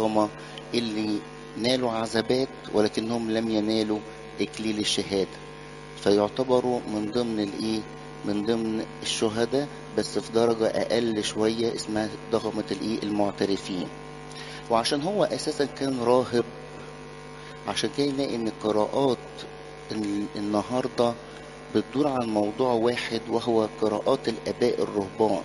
المكرمة اللي نالوا عذابات ولكنهم لم ينالوا إكليل الشهادة فيعتبروا من ضمن الإيه من ضمن الشهداء بس في درجة أقل شوية اسمها ضخمة الإيه المعترفين وعشان هو أساسا كان راهب عشان كده نلاقي إن القراءات النهاردة بتدور عن موضوع واحد وهو قراءات الآباء الرهبان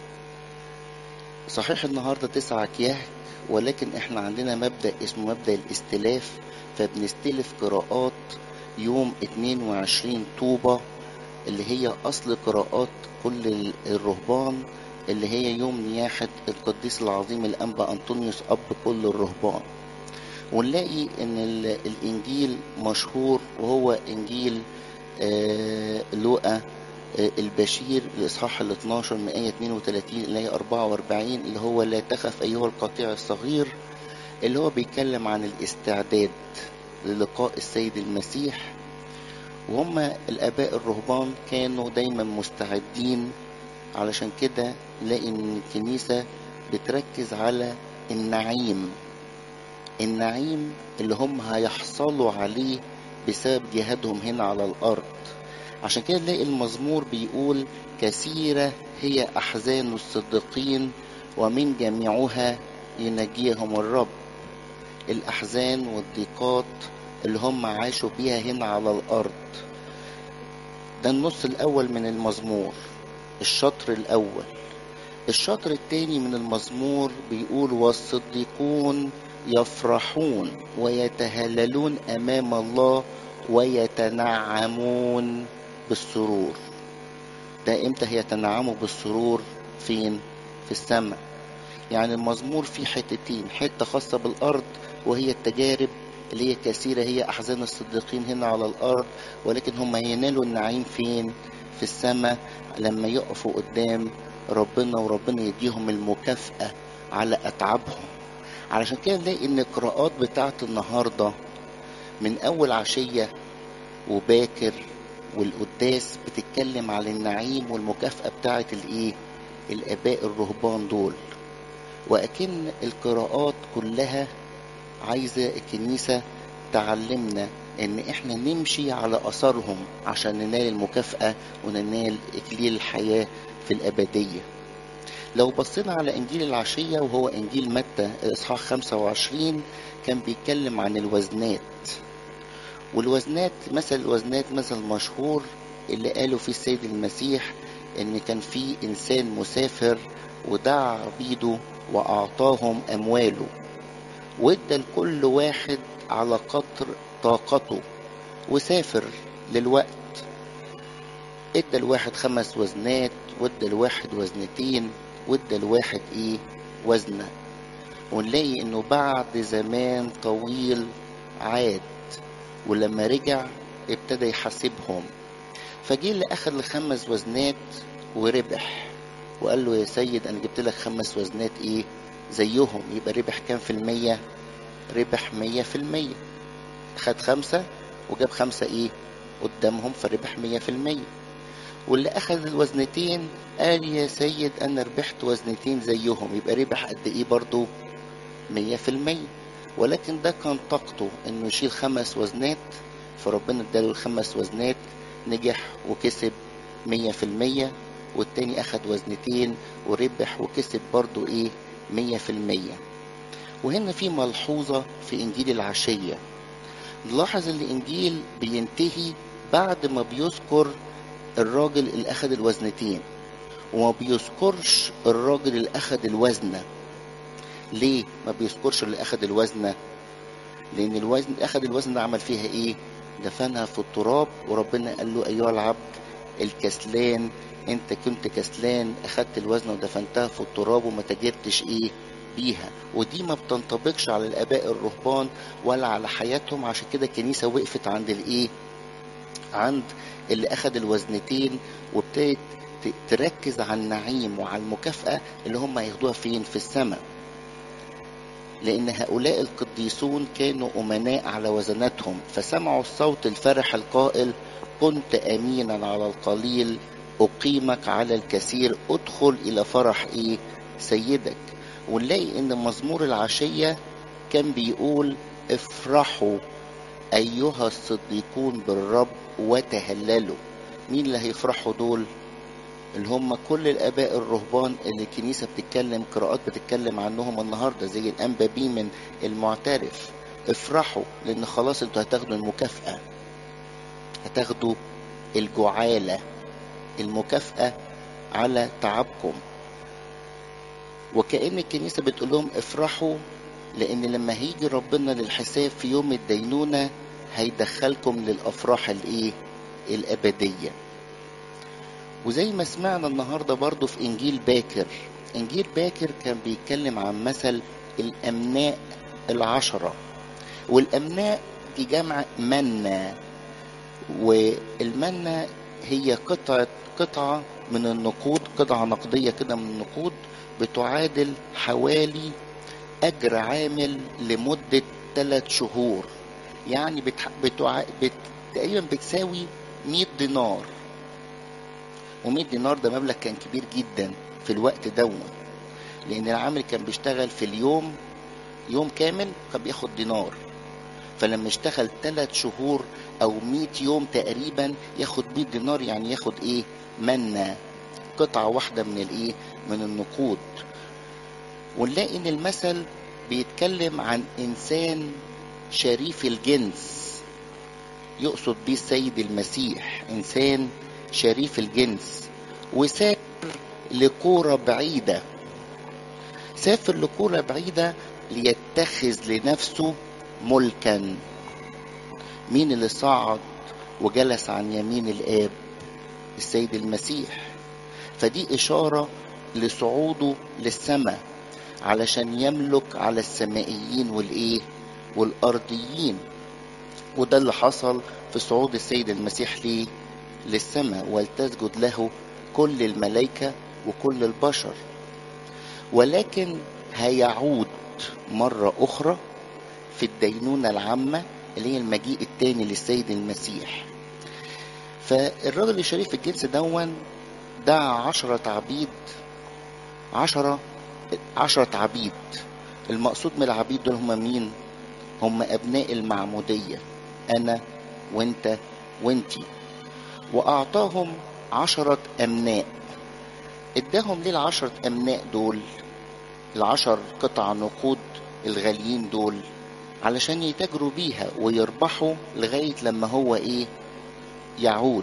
صحيح النهاردة تسعة كياه ولكن احنا عندنا مبدأ اسمه مبدأ الاستلاف فبنستلف قراءات يوم 22 طوبة اللي هي أصل قراءات كل الرهبان اللي هي يوم نياحة القديس العظيم الأنبا أنطونيوس أب كل الرهبان ونلاقي إن الإنجيل مشهور وهو إنجيل آه لوقا آه البشير الإصحاح ال 12 من آية 32 إلى 44 اللي هو لا تخف أيها القطيع الصغير اللي هو بيتكلم عن الاستعداد للقاء السيد المسيح وهم الآباء الرهبان كانوا دايما مستعدين علشان كده نلاقي إن الكنيسة بتركز على النعيم النعيم اللي هم هيحصلوا عليه بسبب جهادهم هنا على الأرض عشان كده نلاقي المزمور بيقول كثيرة هي أحزان الصديقين ومن جميعها ينجيهم الرب الأحزان والضيقات اللي هم عاشوا بيها هنا على الأرض ده النص الأول من المزمور الشطر الأول الشطر الثاني من المزمور بيقول والصديقون يفرحون ويتهللون أمام الله ويتنعمون بالسرور ده امتى هيتنعموا بالسرور فين في السماء يعني المزمور فيه حتتين حتة خاصة بالأرض وهي التجارب اللي هي كثيرة هي أحزان الصديقين هنا على الأرض ولكن هم ينالوا النعيم فين في السماء لما يقفوا قدام ربنا وربنا يديهم المكافأة على أتعابهم علشان كده نلاقي إن القراءات بتاعت النهاردة من أول عشية وباكر والقداس بتتكلم على النعيم والمكافأة بتاعت الإيه الآباء الرهبان دول وأكن القراءات كلها عايزة الكنيسة تعلمنا ان احنا نمشي على اثرهم عشان ننال المكافأة وننال اكليل الحياة في الابدية لو بصينا على انجيل العشية وهو انجيل متى اصحاح 25 كان بيتكلم عن الوزنات والوزنات مثل الوزنات مثل مشهور اللي قالوا فيه السيد المسيح ان كان في انسان مسافر ودعا عبيده واعطاهم امواله وادى لكل واحد على قدر طاقته وسافر للوقت ادى الواحد خمس وزنات وادى الواحد وزنتين وادى الواحد ايه وزنه ونلاقي انه بعد زمان طويل عاد ولما رجع ابتدى يحاسبهم فجه اللي اخذ الخمس وزنات وربح وقال له يا سيد انا جبت لك خمس وزنات ايه زيهم يبقى ربح كام في المية ربح مية في المية خد خمسة وجاب خمسة ايه قدامهم فربح مية في المية واللي أخذ الوزنتين قال يا سيد أنا ربحت وزنتين زيهم يبقى ربح قد إيه برضو مية في المية ولكن ده كان طاقته إنه يشيل خمس وزنات فربنا اداله الخمس وزنات نجح وكسب مية في المية والتاني أخد وزنتين وربح وكسب برضو إيه مية في المية وهنا في ملحوظة في إنجيل العشية نلاحظ ان الإنجيل بينتهي بعد ما بيذكر الراجل اللي أخد الوزنتين وما بيذكرش الراجل اللي أخد الوزنة ليه ما بيذكرش اللي أخد الوزنة لأن الوزن أخد الوزن عمل فيها إيه دفنها في التراب وربنا قال له أيها العبد الكسلان انت كنت كسلان اخدت الوزن ودفنتها في التراب وما تجرتش ايه بيها ودي ما بتنطبقش على الاباء الرهبان ولا على حياتهم عشان كده الكنيسه وقفت عند الايه عند اللي اخد الوزنتين وابتدت تركز على النعيم وعلى المكافاه اللي هم هياخدوها فين في السماء لأن هؤلاء القديسون كانوا أمناء على وزناتهم فسمعوا الصوت الفرح القائل كنت أمينا على القليل أقيمك على الكثير ادخل إلى فرح إيه سيدك ونلاقي إن مزمور العشية كان بيقول افرحوا أيها الصديقون بالرب وتهللوا مين اللي هيفرحوا دول اللي هم كل الآباء الرهبان اللي الكنيسة بتتكلم قراءات بتتكلم عنهم النهاردة زي الأنبا بيمن المعترف افرحوا لأن خلاص انتوا هتاخدوا المكافأة هتاخدوا الجعالة المكافأة على تعبكم وكأن الكنيسة بتقول لهم افرحوا لأن لما هيجي ربنا للحساب في يوم الدينونة هيدخلكم للأفراح الإيه؟ الأبدية. وزي ما سمعنا النهارده برضو في إنجيل باكر، إنجيل باكر كان بيتكلم عن مثل الأمناء العشرة. والأمناء دي جمع منا والمنة هي قطعة قطعة من النقود قطعة نقدية كده من النقود بتعادل حوالي أجر عامل لمدة ثلاث شهور يعني بتح... بتع... بت... تقريبا بتساوي 100 دينار و100 دينار ده مبلغ كان كبير جدا في الوقت دون لأن العامل كان بيشتغل في اليوم يوم كامل كان بياخد دينار فلما اشتغل ثلاث شهور أو 100 يوم تقريبا ياخد 100 دينار يعني ياخد إيه منة قطعة واحدة من الإيه من النقود ونلاقي ان المثل بيتكلم عن انسان شريف الجنس يقصد بيه السيد المسيح انسان شريف الجنس وسافر لقورة بعيدة سافر لقورة بعيدة ليتخذ لنفسه ملكا مين اللي صعد وجلس عن يمين الآب السيد المسيح فدي إشارة لصعوده للسماء علشان يملك على السمائيين والايه والارضيين وده اللي حصل في صعود السيد المسيح ليه للسماء ولتسجد له كل الملائكة وكل البشر ولكن هيعود مرة أخرى في الدينونة العامة اللي هي المجيء التاني للسيد المسيح فالراجل الشريف الجنس دون دعا عشرة عبيد عشرة عشرة عبيد المقصود من العبيد دول هم مين هم أبناء المعمودية أنا وأنت وأنتي وأعطاهم عشرة أمناء اداهم ليه العشرة أمناء دول العشر قطع نقود الغاليين دول علشان يتاجروا بيها ويربحوا لغاية لما هو إيه يعود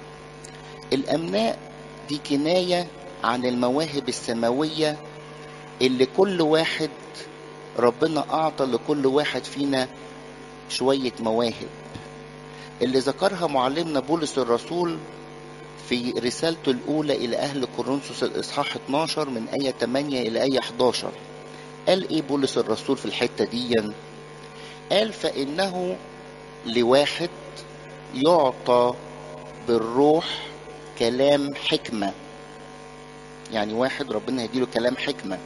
الأمناء دي كناية عن المواهب السماوية اللي كل واحد ربنا أعطى لكل واحد فينا شوية مواهب اللي ذكرها معلمنا بولس الرسول في رسالته الأولى إلى أهل كورنثوس الإصحاح 12 من آية 8 إلى آية 11 قال إيه بولس الرسول في الحتة دي قال فإنه لواحد يعطى بالروح كلام حكمة يعني واحد ربنا يديله كلام حكمة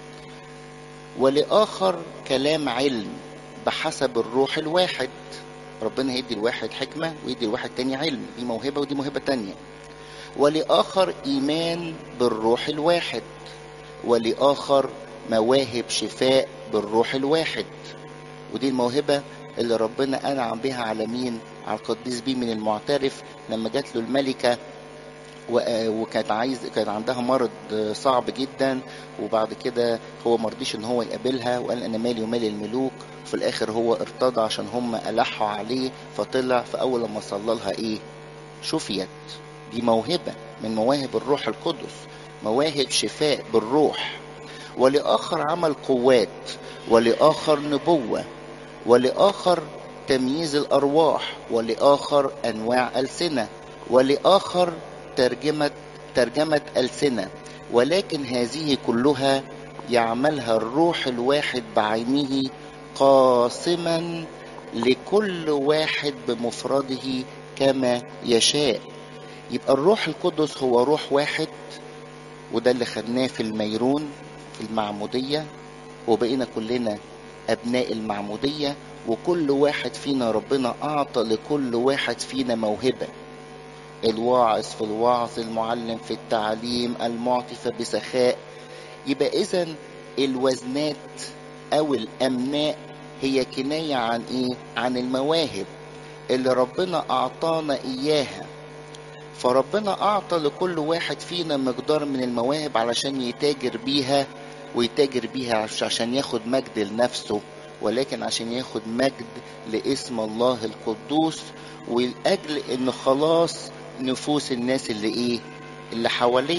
ولآخر كلام علم بحسب الروح الواحد ربنا هيدي الواحد حكمة ويدي الواحد تاني علم دي موهبة ودي موهبة تانية ولآخر إيمان بالروح الواحد ولآخر مواهب شفاء بالروح الواحد ودي الموهبة اللي ربنا أنعم بها على مين على القديس بيه من المعترف لما جات له الملكة وكانت عايز كان عندها مرض صعب جدا وبعد كده هو مرضيش ان هو يقابلها وقال انا مالي ومال الملوك وفي الاخر هو ارتضى عشان هم الحوا عليه فطلع فاول لما صلى لها ايه شفيت دي موهبه من مواهب الروح القدس مواهب شفاء بالروح ولاخر عمل قوات ولاخر نبوه ولاخر تمييز الارواح ولاخر انواع السنه ولاخر ترجمة ترجمة ألسنة ولكن هذه كلها يعملها الروح الواحد بعينه قاسما لكل واحد بمفرده كما يشاء يبقى الروح القدس هو روح واحد وده اللي خدناه في الميرون في المعمودية وبقينا كلنا أبناء المعمودية وكل واحد فينا ربنا أعطى لكل واحد فينا موهبة الواعظ في الوعظ المعلم في التعليم المعطف بسخاء يبقى اذا الوزنات او الامناء هي كناية عن ايه عن المواهب اللي ربنا اعطانا اياها فربنا اعطى لكل واحد فينا مقدار من المواهب علشان يتاجر بيها ويتاجر بيها عش- عشان ياخد مجد لنفسه ولكن عشان ياخد مجد لاسم الله القدوس ولاجل ان خلاص نفوس الناس اللي ايه اللي حواليه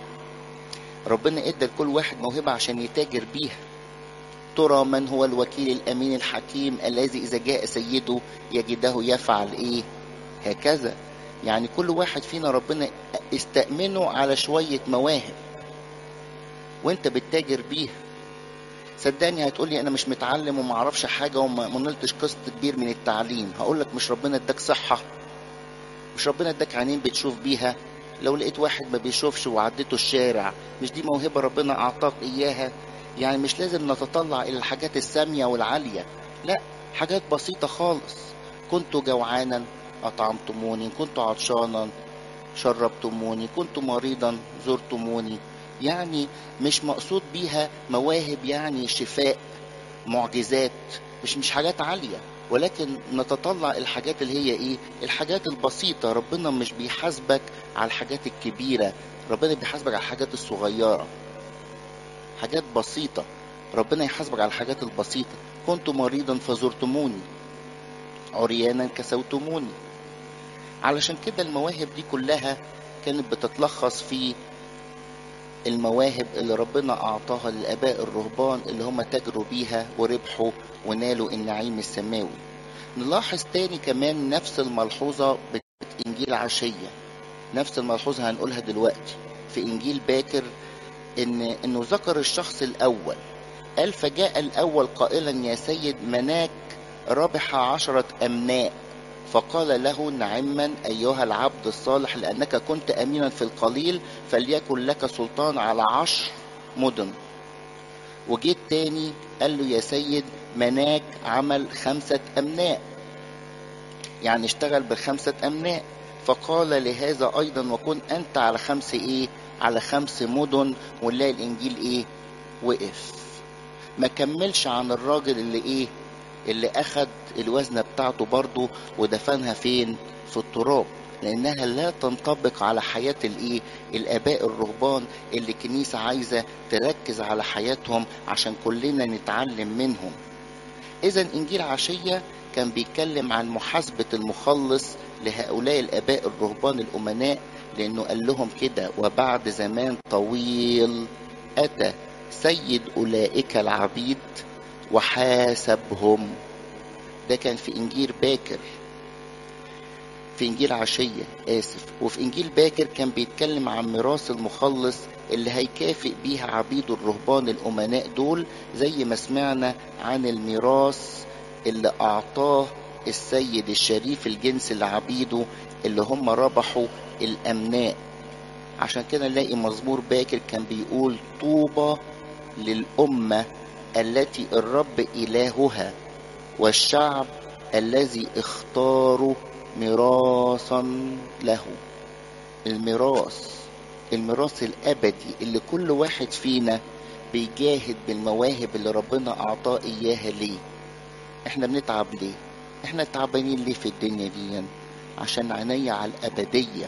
ربنا ادى لكل واحد موهبة عشان يتاجر بيها ترى من هو الوكيل الامين الحكيم الذي اذا جاء سيده يجده يفعل ايه هكذا يعني كل واحد فينا ربنا استأمنه على شوية مواهب وانت بتتاجر بيها صدقني هتقولي انا مش متعلم وما اعرفش حاجه وما ما نلتش قسط كبير من التعليم هقول لك مش ربنا اداك صحه مش ربنا اداك عينين بتشوف بيها لو لقيت واحد ما بيشوفش وعديته الشارع مش دي موهبه ربنا اعطاك اياها يعني مش لازم نتطلع الى الحاجات الساميه والعاليه لا حاجات بسيطه خالص كنت جوعانا اطعمتموني كنت عطشانا شربتموني كنت مريضا زرتموني يعني مش مقصود بيها مواهب يعني شفاء معجزات مش مش حاجات عالية ولكن نتطلع الحاجات اللي هي ايه الحاجات البسيطة ربنا مش بيحاسبك على الحاجات الكبيرة ربنا بيحاسبك على الحاجات الصغيرة حاجات بسيطة ربنا يحاسبك على الحاجات البسيطة كنت مريضا فزرتموني عريانا كسوتموني علشان كده المواهب دي كلها كانت بتتلخص في المواهب اللي ربنا أعطاها للآباء الرهبان اللي هم تاجروا بيها وربحوا ونالوا النعيم السماوي نلاحظ تاني كمان نفس الملحوظة بإنجيل عشية نفس الملحوظة هنقولها دلوقتي في إنجيل باكر إن إنه ذكر الشخص الأول قال فجاء الأول قائلا يا سيد مناك ربح عشرة أمناء فقال له نعما أيها العبد الصالح لأنك كنت أمينا في القليل فليكن لك سلطان على عشر مدن وجيت تاني قال له يا سيد مناك عمل خمسة أمناء يعني اشتغل بالخمسة أمناء فقال لهذا أيضا وكن أنت على خمس إيه على خمس مدن ونلاقي الإنجيل إيه وقف ما كملش عن الراجل اللي إيه اللي أخد الوزنة بتاعته برضه ودفنها فين في التراب لأنها لا تنطبق على حياة الإيه الآباء الرهبان اللي الكنيسة عايزة تركز على حياتهم عشان كلنا نتعلم منهم إذا إنجيل عشية كان بيتكلم عن محاسبة المخلص لهؤلاء الآباء الرهبان الأمناء لأنه قال لهم كده وبعد زمان طويل أتى سيد أولئك العبيد وحاسبهم ده كان في إنجيل باكر في إنجيل عشية آسف وفي إنجيل باكر كان بيتكلم عن ميراث المخلص اللي هيكافئ بيها عبيد الرهبان الأمناء دول زي ما سمعنا عن الميراث اللي أعطاه السيد الشريف الجنس لعبيده اللي هم ربحوا الأمناء عشان كده نلاقي مزمور باكر كان بيقول طوبى للأمة التي الرب إلهها والشعب الذي اختاروا ميراثا له الميراث الميراث الأبدي اللي كل واحد فينا بيجاهد بالمواهب اللي ربنا أعطاه إياها ليه احنا بنتعب ليه احنا تعبانين ليه في الدنيا دي عشان عينيا على الأبدية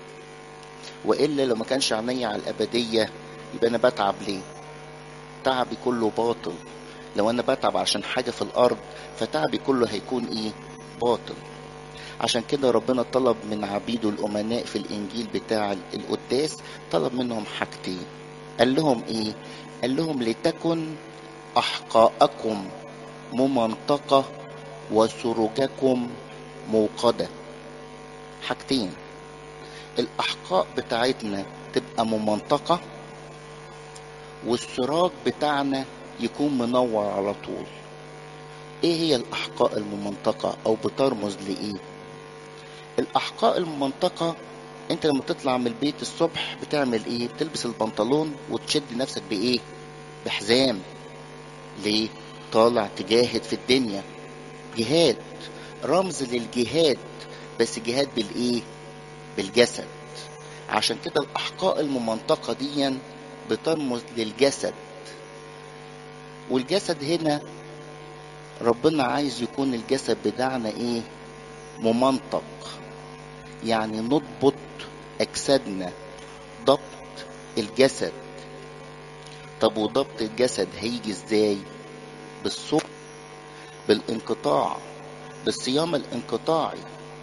وإلا لو ما كانش عينيا على الأبدية يبقى أنا بتعب ليه تعبي كله باطل لو أنا بتعب عشان حاجة في الأرض فتعبي كله هيكون إيه باطل عشان كده ربنا طلب من عبيده الأمناء في الإنجيل بتاع القداس طلب منهم حاجتين قال لهم إيه قال لهم لتكن أحقاءكم ممنطقة وسرجكم موقدة حاجتين الأحقاء بتاعتنا تبقى ممنطقة والسراج بتاعنا يكون منور على طول ايه هي الأحقاء الممنطقة أو بترمز لإيه الأحقاء الممنطقة انت لما تطلع من البيت الصبح بتعمل ايه بتلبس البنطلون وتشد نفسك بايه بحزام ليه طالع تجاهد في الدنيا جهاد رمز للجهاد بس جهاد بالايه بالجسد عشان كده الاحقاء الممنطقه دي بترمز للجسد والجسد هنا ربنا عايز يكون الجسد بتاعنا ايه ممنطق يعني نضبط اجسادنا ضبط الجسد طب وضبط الجسد هيجي ازاي بالصوم بالانقطاع بالصيام الانقطاعي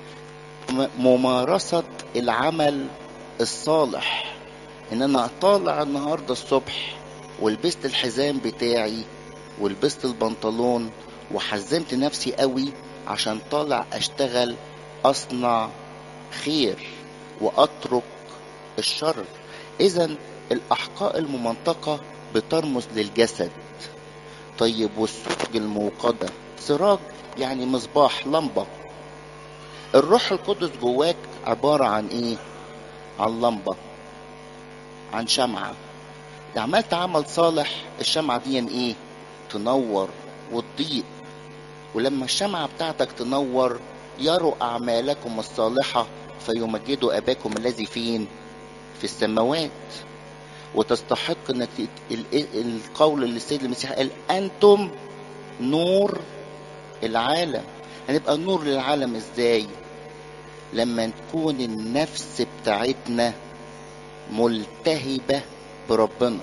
ممارسة العمل الصالح ان انا اطالع النهاردة الصبح ولبست الحزام بتاعي ولبست البنطلون وحزمت نفسي قوي عشان طالع اشتغل اصنع خير واترك الشر اذا الاحقاء الممنطقة بترمز للجسد طيب والسراج الموقدة سراج يعني مصباح لمبة الروح القدس جواك عبارة عن ايه عن لمبة عن شمعة عملت عمل صالح الشمعة دي ايه تنور وتضيء ولما الشمعة بتاعتك تنور يروا أعمالكم الصالحة فيمجدوا أباكم الذي فين في السماوات وتستحق انك القول اللي السيد المسيح قال انتم نور العالم هنبقى نور للعالم ازاي لما تكون النفس بتاعتنا ملتهبة بربنا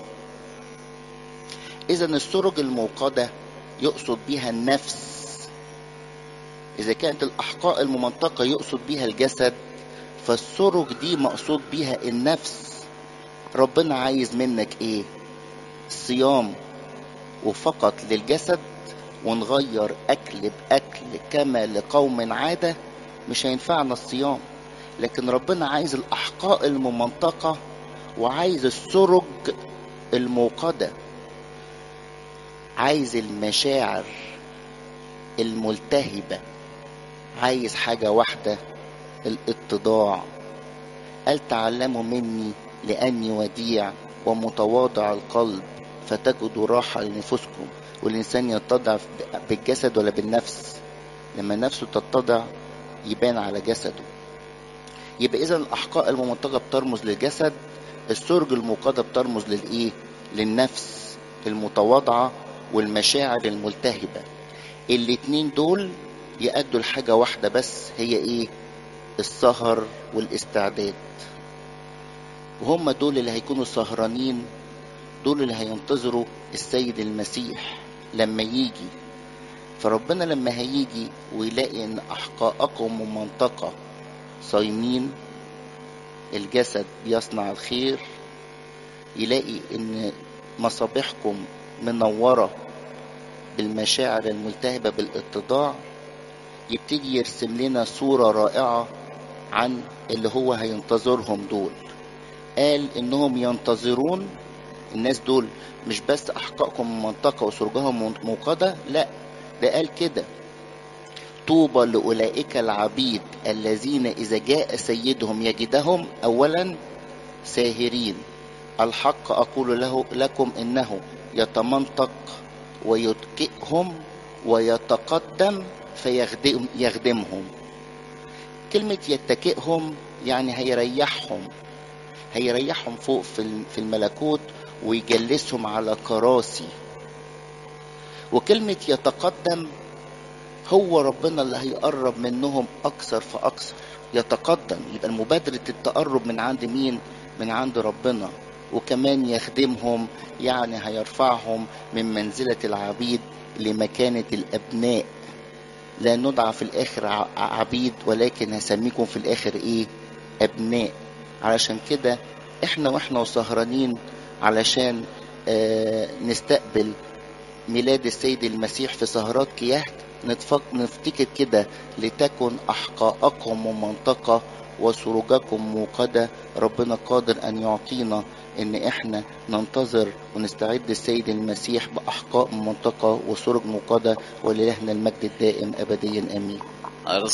اذا السرج الموقدة يقصد بها النفس اذا كانت الاحقاء الممنطقة يقصد بها الجسد فالسرج دي مقصود بها النفس ربنا عايز منك ايه صيام وفقط للجسد ونغير اكل باكل كما لقوم عاده مش هينفعنا الصيام لكن ربنا عايز الاحقاء الممنطقه وعايز السرج الموقده عايز المشاعر الملتهبه عايز حاجه واحده الاتضاع قال تعلموا مني لأني وديع ومتواضع القلب فتجدوا راحة لنفوسكم والإنسان يتضع بالجسد ولا بالنفس لما نفسه تتضع يبان على جسده يبقى إذا الأحقاء الممنطقة بترمز للجسد السرج الموقدة بترمز للإيه؟ للنفس المتواضعة والمشاعر الملتهبة الاتنين دول يأدوا لحاجة واحدة بس هي إيه؟ السهر والاستعداد وهم دول اللي هيكونوا سهرانين دول اللي هينتظروا السيد المسيح لما يجي فربنا لما هيجي ويلاقي ان احقاءكم ومنطقة صايمين الجسد بيصنع الخير يلاقي ان مصابيحكم منورة بالمشاعر الملتهبة بالاتضاع يبتدي يرسم لنا صورة رائعة عن اللي هو هينتظرهم دول قال انهم ينتظرون الناس دول مش بس احقاقهم منطقه وسرجهم موقده لا ده قال كده طوبى لاولئك العبيد الذين اذا جاء سيدهم يجدهم اولا ساهرين الحق اقول له لكم انه يتمنطق ويتكئهم ويتقدم فيخدم يخدمهم كلمة يتكئهم يعني هيريحهم هيريحهم فوق في الملكوت ويجلسهم على كراسي وكلمة يتقدم هو ربنا اللي هيقرب منهم أكثر فأكثر يتقدم يبقى مبادرة التقرب من عند مين؟ من عند ربنا وكمان يخدمهم يعني هيرفعهم من منزلة العبيد لمكانة الأبناء لا ندعى في الآخر عبيد ولكن هسميكم في الآخر إيه؟ أبناء علشان كده احنا واحنا وسهرانين علشان آه نستقبل ميلاد السيد المسيح في سهرات كياهت نفتكر كده لتكن أحقاءكم ومنطقة وسروجكم موقدة ربنا قادر أن يعطينا إن إحنا ننتظر ونستعد السيد المسيح بأحقاء منطقة وسرج موقدة ولإلهنا المجد الدائم أبديا آمين